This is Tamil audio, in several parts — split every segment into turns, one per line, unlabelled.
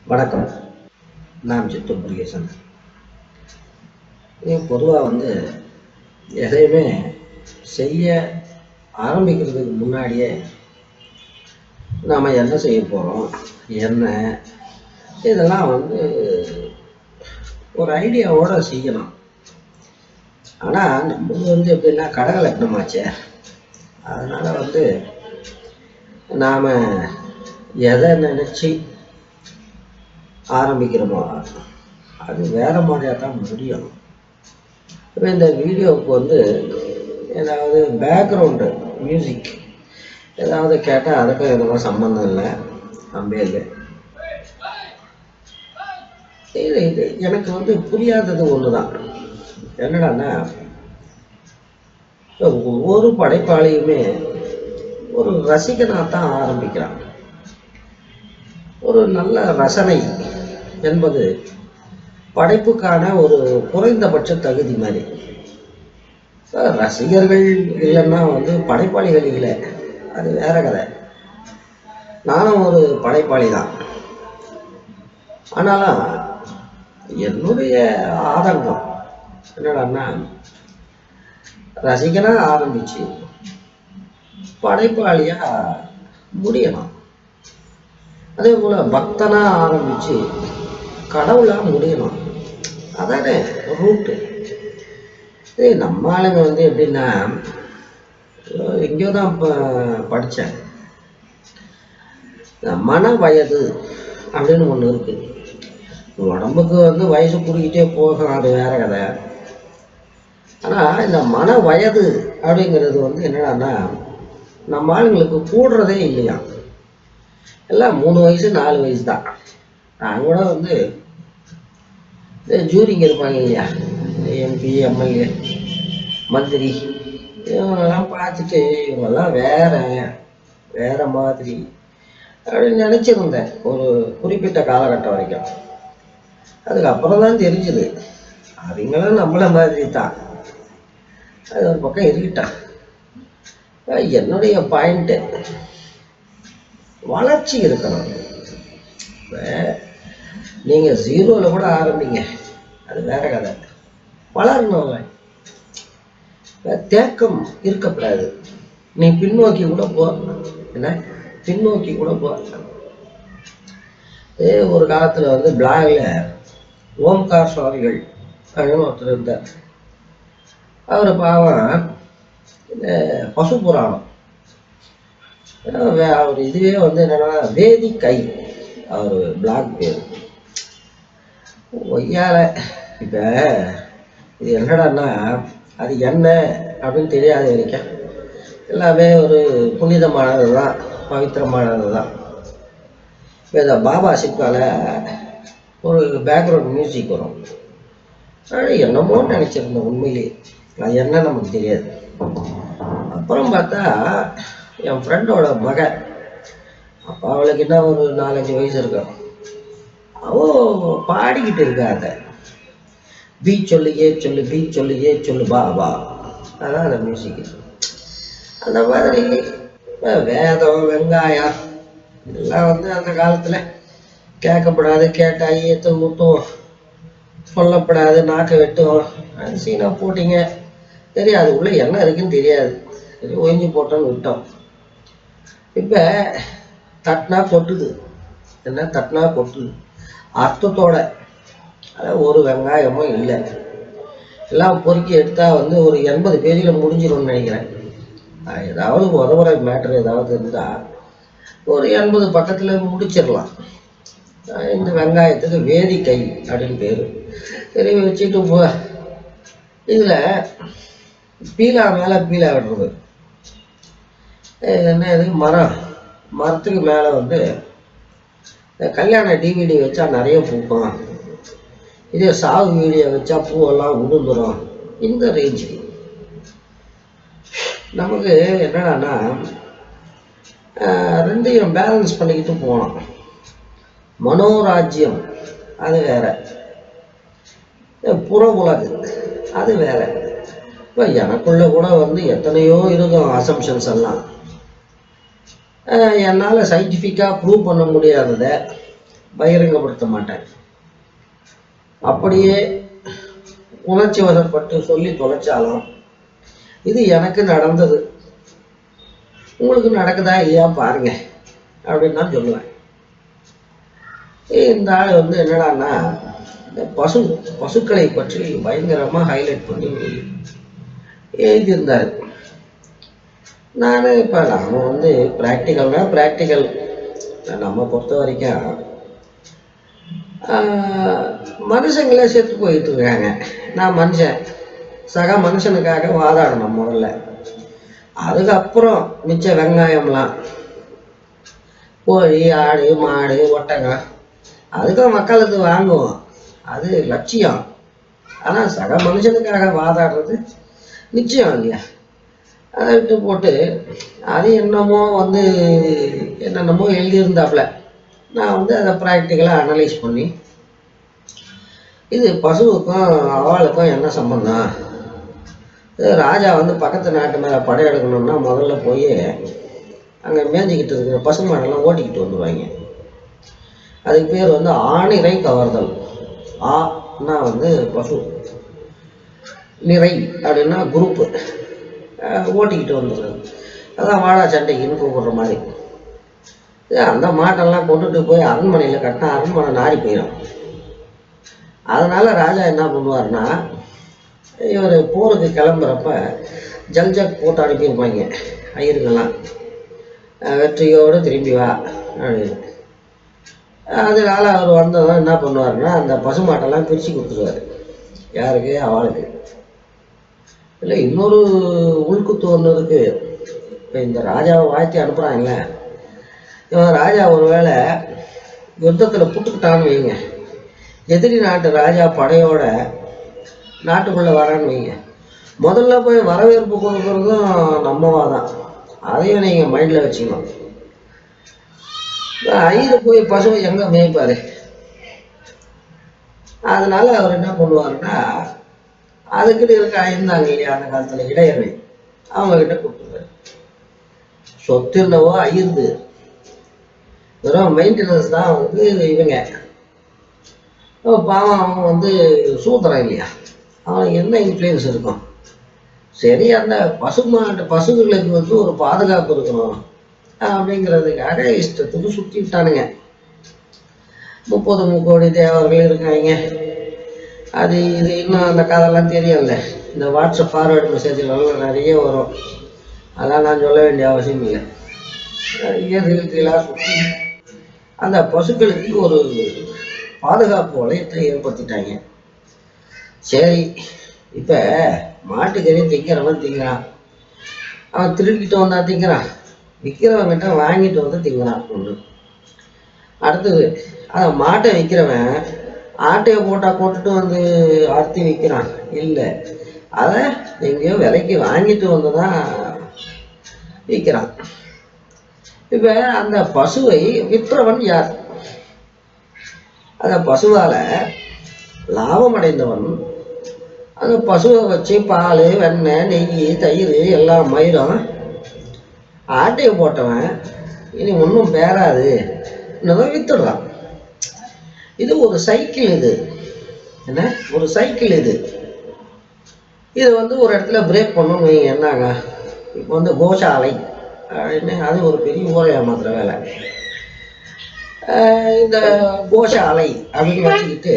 வணக்கம் நான் சித்தூர் முருகேசன் பொதுவாக வந்து எதையுமே செய்ய ஆரம்பிக்கிறதுக்கு முன்னாடியே நாம் என்ன செய்ய போகிறோம் என்ன இதெல்லாம் வந்து ஒரு ஐடியாவோட செய்யணும் ஆனால் நம்மளுக்கு வந்து எப்படின்னா கடக லக்னமாச்சே அதனால் வந்து நாம் எதை நினச்சி ஆரம்பிக்கிறோமோ அது வேறு மாதிரியாக தான் முடியும் இப்போ இந்த வீடியோவுக்கு வந்து ஏதாவது பேக்ரவுண்டு மியூசிக் ஏதாவது கேட்டால் அதுக்கும் எதுவும் சம்மந்தம் இல்லை நம்பேல் இது இது எனக்கு வந்து புரியாதது ஒன்று தான் என்னடான்னா இப்ப ஒவ்வொரு படைப்பாளியுமே ஒரு ரசிகனாக தான் ஆரம்பிக்கிறான் ஒரு நல்ல ரசனை என்பது படைப்புக்கான ஒரு குறைந்தபட்ச தகுதி மாதிரி இப்ப ரசிகர்கள் இல்லைன்னா வந்து படைப்பாளிகள் இல்லை அது வேற கதை நானும் ஒரு படைப்பாளி தான் ஆனாலும் என்னுடைய ஆதங்கம் என்னடான்னா ரசிகனா ஆரம்பிச்சு படைப்பாளியா முடியணும் அதே போல பக்தனா ஆரம்பிச்சு கடவுளா முடியணும் அதானே ரூட்டு இது நம்ம ஆளுங்க வந்து எப்படின்னா எங்கேயோ தான் ப- படிச்சேன் இந்த மன வயது அப்படின்னு ஒன்று இருக்கு உடம்புக்கு வந்து வயசு கூடிக்கிட்டே போகும் அது வேற கதை ஆனால் இந்த மன வயது அப்படிங்கிறது வந்து என்னடான்னா நம்ம ஆளுங்களுக்கு கூடுறதே இல்லையா எல்லாம் மூணு வயசு நாலு வயசு தான் நான் கூட வந்து இந்த ஜூரிங்க இருப்பாங்க இல்லையா எம்பி எம்எல்ஏ மந்திரி இவங்கெல்லாம் பார்த்துட்டு இவங்கெல்லாம் வேற வேற மாதிரி அப்படின்னு நினச்சிருந்தேன் ஒரு குறிப்பிட்ட காலகட்டம் வரைக்கும் அதுக்கப்புறம் தான் தெரிஞ்சுது அவங்களும் நம்மள மாதிரி தான் அது ஒரு பக்கம் இருக்கட்டும் அஹ் என்னுடைய பாயிண்ட்டு வளர்ச்சி இருக்கணும் இப்போ நீங்கள் ஜீரோவில் கூட ஆரம்பிங்க அது வேற கதை வளரணும்ல இப்ப தேக்கம் இருக்கக்கூடாது நீ பின்னோக்கி கூட போ என்ன பின்னோக்கி கூட போ ஏ ஒரு காலத்தில் வந்து பிளாக்ல ஓம்கார் சுவாமிகள் அப்படின்னு ஒருத்தர் இருந்தார் அவர் பாவம் இந்த பசு புராணம் அஹ் வே- அவர் இதுவே வந்து என்னன்னா வேதி கை அவர் பிளாக் பேர் ஒய்யால இப்போ இது என்னடான்னா அது என்ன அப்படின்னு தெரியாத வரைக்கும் எல்லாமே ஒரு புனிதமானது தான் பவித்திரமானது தான் இப்போ இந்த பாபா சிப்பால ஒரு பேக்ரவுண்ட் மியூசிக் வரும் அது என்னமோ நினச்சிருந்தேன் உண்மையிலேயே அது என்ன நமக்கு தெரியாது அப்புறம் பார்த்தா என் ஃப்ரெண்டோட மக அப்போ அவளுக்கு என்ன ஒரு நாலஞ்சு வயசு இருக்கும் அவ பாடிக்கிட்டு இருக்கா அதை பீ சொல்லு ஏ சொல்லு பீ சொல்லு ஏ சொல்லு பா பா அதான் அந்த மியூசிக் அந்த மாதிரி அஹ் வேதம் வெங்காயம் இதெல்லாம் வந்து அந்த காலத்தில் கேட்கப்படாது கேட்டா ஏற்று முட்டும் சொல்லப்படாது நாக்கை வெட்டும் அது சீனா போட்டிங்க தெரியாது உள்ள என்ன இருக்குன்னு தெரியாது சரி ஒழிஞ்சு போட்டோன்னு விட்டோம் இப்போ தட்டினா கொட்டுது என்ன தட்டினா கொட்டுது அர்த்தத்தோட அதாவது ஒரு வெங்காயமும் இல்லை எல்லாம் பொறுக்கி எடுத்தால் வந்து ஒரு எண்பது பேஜில் முடிஞ்சிடும்னு நினைக்கிறேன் அஹ் ஏதாவது உதவுற மேட்ரு ஏதாவது இருந்தால் ஒரு எண்பது பக்கத்தில் முடிச்சிடலாம் அஹ் இந்த வெங்காயத்துக்கு வேதிக்கை அப்படின்னு பேர் சரி வச்சுட்டு போ இதில் பீலா மேலே பீலா விடுறது இது என்ன இது மரம் மரத்துக்கு மேலே வந்து இந்த கல்யாண டிவிடி வச்சா நிறைய பூக்கும் இதே சாவு வீடியோ வச்சா பூவெல்லாம் உளுந்துரும் இந்த ரேஞ்சு நமக்கு என்னடான்னா ஆஹ் ரெண்டையும் பேலன்ஸ் பண்ணிக்கிட்டு போகணும் மனோராஜ்யம் அது வேற புற உலகு அது வேற இப்போ எனக்குள்ள கூட வந்து எத்தனையோ இருக்கும் அசம்ஷன்ஸ் எல்லாம் என்னால் சயின்டிஃபிக்காக ப்ரூவ் பண்ண முடியாததை பகிரங்கப்படுத்த மாட்டேன் அப்படியே உணர்ச்சி வசப்பட்டு சொல்லி தொலைச்சாலும் இது எனக்கு நடந்தது உங்களுக்கு நடக்குதா இல்லையா பாருங்க அப்படின்னு நான் சொல்லுவேன் இந்த ஆள் வந்து என்னடான்னா இந்த பசு பசுக்களை பற்றி பயங்கரமா ஹைலைட் பண்ணி எழுதியிருந்தாரு நான் இப்போ நாம வந்து ப்ராக்டிக்கல்னா ப்ராக்டிக்கல் நம்ம பொறுத்த வரைக்கும் ஆஹ், மனுஷங்களே செத்து போயிட்டு இருக்காங்க நான் மனுஷன் சக மனுஷனுக்காக வாதாடணும் முதல்ல அதுக்கப்புறம் மிச்ச வெங்காயம்லாம் கோழி ஆடு மாடு ஒட்டகம் அதுக்கும் மக்களுக்கு வாங்குவோம் அது லட்சியம் ஆனால் சக மனுஷனுக்காக வாதாடுறது நிச்சயம் இல்லையா அதை விட்டு போட்டு அது என்னமோ வந்து என்னென்னமோ எழுதியிருந்தாப்புல நான் வந்து அதை ப்ராக்டிக்கலாக அனலைஸ் பண்ணி இது பசுவுக்கும் அவளுக்கும் என்ன சம்பந்தம் இது ராஜா வந்து பக்கத்து நாட்டு மேலே படையெடுக்கணும்னா முதல்ல போய் அங்கே மேய்ஞ்சிக்கிட்டு இருக்கிற பசுமாடெல்லாம் ஓட்டிக்கிட்டு வந்துடுவாங்க அதுக்கு பேர் வந்து ஆணிரை கவர்தல் ஆனா வந்து பசு நிறை அப்படின்னா குரூப்பு ஓட்டிக்கிட்டு வந்துடுறது அதான் வாழா சண்டைக்குன்னு கூப்பிடுற மாதிரி இது அந்த மாட்டெல்லாம் கொண்டுட்டு போய் அரண்மனையில் கட்டினா அரண்மனை நாரி போயிடும் அதனால ராஜா என்ன பண்ணுவார்னா இவர் போருக்கு கிளம்புறப்ப ஜல்ஜக் போட்டு அனுப்பியிருப்பாங்க ஐயருங்கெல்லாம் அஹ் வெற்றியோடு திரும்பி வா அப்படின்னு அதனால அவர் வந்ததும் என்ன பண்ணுவாருன்னா அந்த பசுமாட்டெல்லாம் பிரித்து கொடுத்துருவாரு யாருக்கு அவளுக்கு இல்லை இன்னொரு உள்குத்து ஒன்று இருக்கு இப்போ இந்த ராஜாவை வாழ்த்தி அனுப்புகிறாங்கல்ல இவன் ராஜா ஒருவேளை யுத்தத்தில் புட்டுக்கிட்டான்னு வைங்க எதிரி நாட்டு ராஜா படையோட நாட்டுக்குள்ளே வரான்னு வைங்க முதல்ல போய் வரவேற்பு கொடுக்குறதும் நம்மவா தான் அதையும் நீங்கள் மைண்டில் வச்சுக்கணும் ஐயர் போய் பசுவை எங்கே மேய்ப்பாரு அதனால அவர் என்ன பண்ணுவாருன்னா அதுக்கிட்ட இருக்க இருந்தாங்க இல்லையா அந்த காலத்தில் இடையர்கள் அவங்க கிட்ட கொடுத்துருவாரு சொத்து என்னவோ ஐயருது வெறும் மெயின்டெனன்ஸ் தான் வந்து இவங்க அப்ப பாவம் அவன் வந்து சூத்திரம் இல்லையா அவனுக்கு என்ன இன்ஃப்ளூயன்ஸ் இருக்கும் சரி அந்த பசுமாட்டு பசுகளுக்கு வந்து ஒரு பாதுகாப்பு இருக்கணும் அப்படிங்கிறதுக்காக இஷ்டத்துக்கு சுற்றிட்டானுங்க முப்பது முக்கோடி தேவர்கள் இருக்காங்க அது இது இன்னும் அந்த கதைலாம் தெரியல இந்த வாட்ஸ்அப் ஃபார்வேர்டு மெசேஜ்லாம் நிறைய வரும் அதெல்லாம் நான் சொல்ல வேண்டிய அவசியம் இல்லை நிறைய ரீல்களாக சுற்றி அந்த பசுக்களுக்கு ஒரு பாதுகாப்பு வளையத்தை ஏற்படுத்திட்டாங்க சரி இப்போ மாட்டுக்கறி திங்கிறவன் திங்கிறான் அவன் திருடிக்கிட்டு வந்தா திங்கிறான் விற்கிறவங்கிட்ட வாங்கிட்டு வந்து திங்கிறான் ஒன்று அடுத்தது அதை மாட்டை விற்கிறவன் ஆட்டையை போட்டால் போட்டுட்டு வந்து அறுத்தி விற்கிறான் இல்லை அதை எங்கேயோ விலைக்கு வாங்கிட்டு வந்து தான் விற்கிறான் இப்போ அந்த பசுவை விற்றவன் யார் அந்த பசுவால லாபம் அடைந்தவன் அந்த பசுவை வச்சு பால் வெண்ணெய் நெய் தயிர் எல்லாம் மயிரும் ஆட்டையை போட்டவன் இனி ஒன்றும் பேராது இன்னும் வித்துடுறான் இது ஒரு சைக்கிள் இது என்ன ஒரு சைக்கிள் இது இது வந்து ஒரு இடத்துல பிரேக் பண்ணணும் வைங்க என்னங்க இப்போ வந்து கோசாலை அப்படின்னு அது ஒரு பெரிய ஊரை ஏமாத்துற வேலை ஆஹ் இந்த கோஷாலை அப்படின்னு வச்சுக்கிட்டு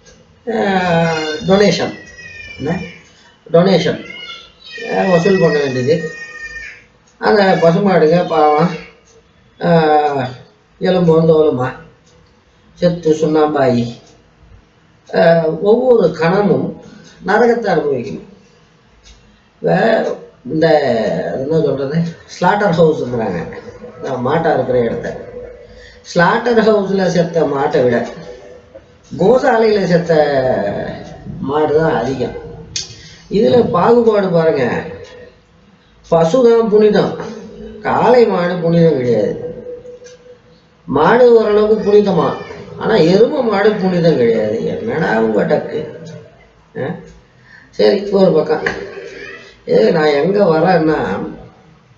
டொனேஷன் என்ன டொனேஷன் வசூல் பண்ண வேண்டியது அந்த பசுமாடுங்க பாவம் ஆஹ் எலும்பு தோலுமா செத்து சுண்ணாம்பாயி ஆஹ் ஒவ்வொரு கணமும் நரகத்தை அனுபவிக்கணும் வே இந்த அது என்ன சொல்கிறது ஸ்லாட்டர் ஹவுஸுங்கிறாங்க நான் மாட்டா இருக்கிற இடத்த ஸ்லாட்டர் ஹவுஸில் செத்த மாட்டை விட கோசாலையில் செத்த மாடு தான் அதிகம் இதில் பாகுபாடு பாருங்க பசு தான் புனிதம் காளை மாடு புனிதம் கிடையாது மாடு ஓரளவுக்கு புனிதமா ஆனால் எருமை மாடு புனிதம் கிடையாது என்னடா உங்க டக்கு ஆ? சரி ஒரு பக்கம் இது நான் எங்கே வரேன்னா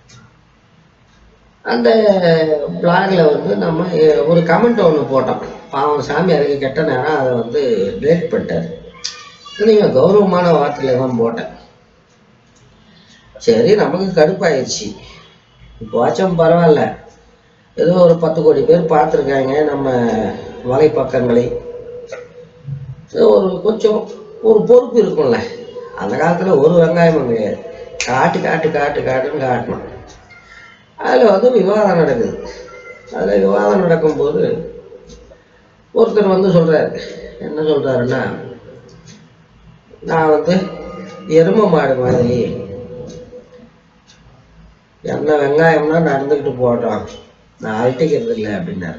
அந்த பிளாகில் வந்து நம்ம எ- ஒரு கமெண்ட் ஒன்று போட்டோம் பாவம் சாமியாருக்கு கெட்ட நேரம் அதை வந்து டேட் பண்ணிட்டார் நீங்கள் கௌரவமான வார்த்தையில தான் போட்டேன் சரி நமக்கு கடுப்பாயிடுச்சு இப்போ வாச்சும் பரவாயில்ல ஏதோ ஒரு பத்து கோடி பேர் பார்த்துருக்காங்க நம்ம வலைப்பக்கங்களை ஏதோ ஒரு கொஞ்சம் ஒரு பொறுப்பு இருக்கும்ல அந்த காலத்தில் ஒரு வெங்காயமும் கிடையாது காட்டு காட்டு காட்டு காட்டுன்னு காட்டணும் அதில் வந்து விவாதம் நடக்குது அதில் விவாதம் நடக்கும்போது ஒருத்தர் வந்து சொல்கிறாரு என்ன சொல்கிறாருன்னா நான் வந்து எருமை மாடு மாதிரி என்ன வெங்காயம்னா நடந்துக்கிட்டு போட்டோம் நான் அழட்டிக்கிறது இல்லை அப்படின்னாரு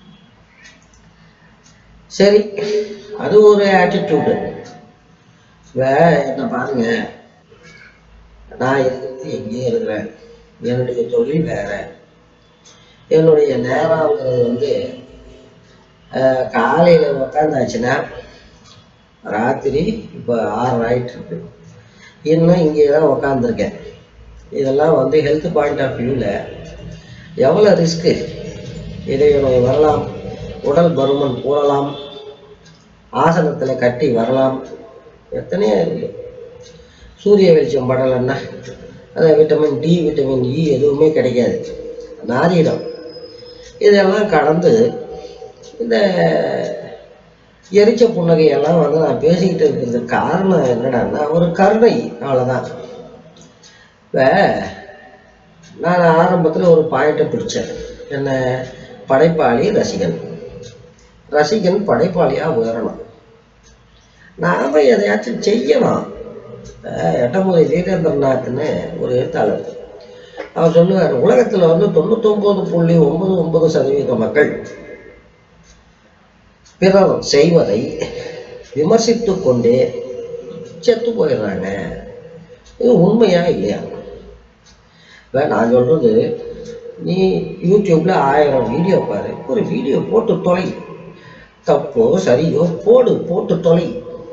சரி அது ஒரு ஆட்டிடியூடு வே என்ன பாருங்க நான் இருக்கிறது எங்கேயே இருக்கிறேன் என்னுடைய தொழில் வேற என்னுடைய நேரங்கிறது வந்து அஹ், காலையில உக்காந்தாச்சுன்னா ராத்திரி இப்போ ஆறு ஆயிட்டு இருக்கு இன்னும் இங்கே தான் உக்காந்துருக்கேன் இதெல்லாம் வந்து ஹெல்த் பாயிண்ட் ஆஃப் வியூவில் எவ்வளோ ரிஸ்க்கு இதய நோய் வரலாம் உடல் பருமன் கூடலாம் ஆசனத்தில் கட்டி வரலாம் எத்தனையோ இருக்கு சூரிய வெளிச்சம் படலைன்னா அது விட்டமின் டி விட்டமின் இ எதுவுமே கிடைக்காது நாரிடம் இதெல்லாம் கடந்து இந்த எரிச்ச புன்னகையெல்லாம் வந்து நான் பேசிக்கிட்டு இருக்கிறதுக்கு காரணம் என்னடான்னா ஒரு கருணை அவ்வளோதான் இப்போ நான் ஆரம்பத்தில் ஒரு பாயிண்ட்டை பிடிச்சேன் என்ன படைப்பாளி ரசிகன் ரசிகன் படைப்பாளியாக உயரணும் நாம எதையாச்சும் செய்யணும் அஹ் எட்டமுறை வீரேந்திரநாத்னு ஒரு எழுத்தாளர் அவர் சொல்லுவார் உலகத்தில் வந்து தொண்ணூத்தொம்பது புள்ளி ஒன்பது ஒன்பது சதவீத மக்கள் பிறர் செய்வதை விமர்சித்து கொண்டே செத்து போயிடுறாங்க இது உண்மையா இல்லையா இப்போ நான் சொல்றது நீ யூடியூப்ல ஆயிரம் வீடியோ பாரு ஒரு வீடியோ போட்டு தொலை தப்போ சரியோ போடு போட்டு தொலை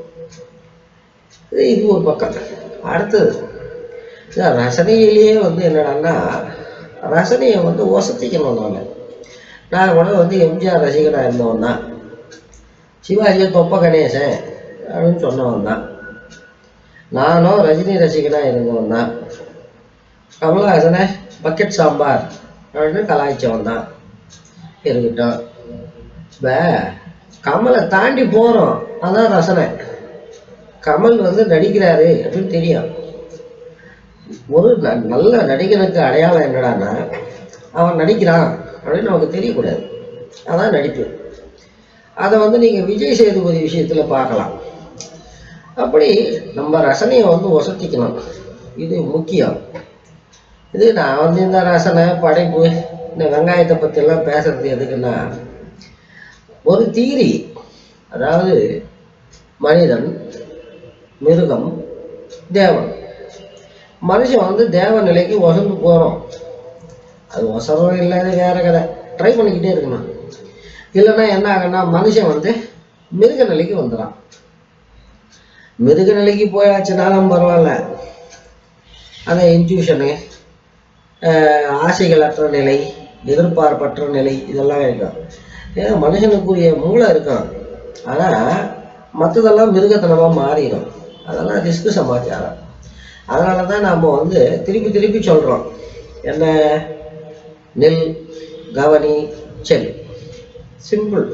இது இது ஒரு பக்கம் அடுத்தது இந்த ரசனையிலேயே வந்து என்னடான்னா ரசனையை வந்து ஒசத்திக்கணும் நான் நான் கூட வந்து எம்ஜிஆர் ரசிகனாக இருந்தவன் தான் சிவாஜி தொப்ப கணேசன் அப்படின்னு சொன்னவன் தான் நானும் ரஜினி ரசிகனாக இருந்தவன் தான் கமலஹாசனை பக்கெட் சாம்பார் அப்படின்னு கலாய்ச்சவன் தான் இருக்கட்டும் இப்போ கமலை தாண்டி போகிறோம் அதான் ரசனை கமல் வந்து நடிக்கிறாரு அப்படின்னு தெரியும் ஒரு ந- நல்ல நடிகனுக்கு அடையாளம் என்னடான்னா அவன் நடிக்கிறான் அப்படின்னு நமக்கு தெரியக்கூடாது அதான் நடிப்பு அதை வந்து நீங்கள் விஜய் சேதுபதி விஷயத்தில் பார்க்கலாம் அப்படி நம்ம ரசனையை வந்து ஒசத்திக்கணும் இது முக்கியம் இது நான் வந்து இந்த ரசனை படைப்பு இந்த வெங்காயத்தை பற்றியெல்லாம் பேசுறது எதுக்குன்னா ஒரு தீரி அதாவது மனிதன் மிருகம் தேவன் மனுஷன் வந்து தேவ நிலைக்கு ஒசந்து போகிறோம் அது ஒசரம் இல்லாத வேற கதை ட்ரை பண்ணிக்கிட்டே இருக்கணும் இல்லைன்னா என்ன ஆகுன்னா மனுஷன் வந்து மிருக நிலைக்கு வந்துடான் மிருக நிலைக்கு போயாச்சுனாலும் பரவாயில்ல அந்த இன்ட்யூஷனு ஆசைகளற்ற நிலை எதிர்பார்ப்பற்ற நிலை இதெல்லாம் இருக்கும் ஏன்னா மனுஷனுக்குரிய மூளை இருக்கும் ஆனால் மற்றதெல்லாம் மிருகத்தனமாக மாறிடும் அதெல்லாம் ரிஸ்க் சமாச்சாரம் அதனால தான் நாம் வந்து திருப்பி திருப்பி சொல்கிறோம் என்ன நெல் கவனி செல் சிம்பிள்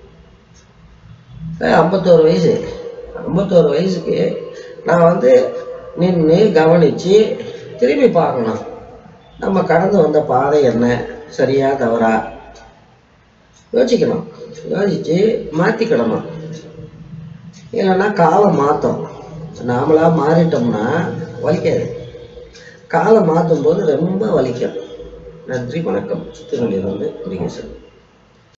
ஐம்பத்தோரு வயசு ஐம்பத்தோரு வயசுக்கு நான் வந்து நின்று கவனித்து திரும்பி பார்க்கணும் நம்ம கடந்து வந்த பாதை என்ன சரியா தவறா யோசிக்கணும் யோசித்து மாற்றிக்கிடணும் இல்லைன்னா காலம் மாற்றும் நாமளாக மாறிட்டோம்னா வலிக்காது காலம் மாற்றும் போது ரொம்ப வலிக்கும் நன்றி வணக்கம் சித்துநெல்லியிலிருந்து முருகேசன்